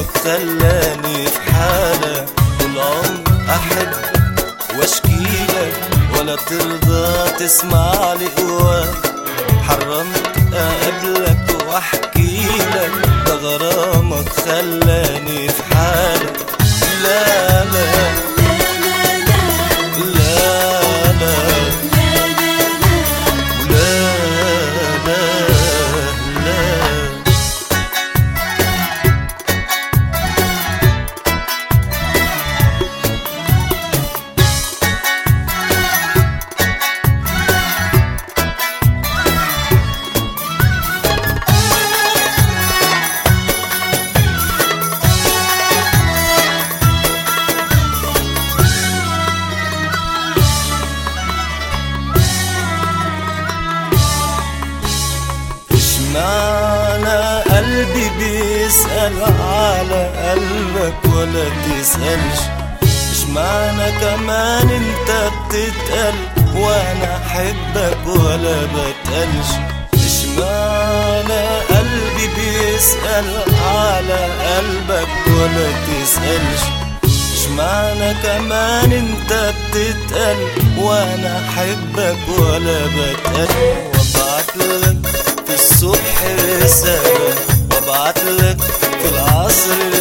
غرامك خلاني في حالة طول عمري أحب واشكيلك ولا ترضى تسمع لي قواك حرمت اقابلك واحكيلك ده غرامك خلاني في حالة لا لا لا لا لا لا لا اشمعنى قلبي بيسأل على قلبك ولا تسألش اشمعنى كمان انت بتتقل وانا احبك ولا بتقلش اشمعنى قلبي بيسأل على قلبك ولا تسألش اشمعنى كمان انت بتتقل وانا احبك ولا بتقل وابعت لك في الصبح رسالة وابعت لك في العصر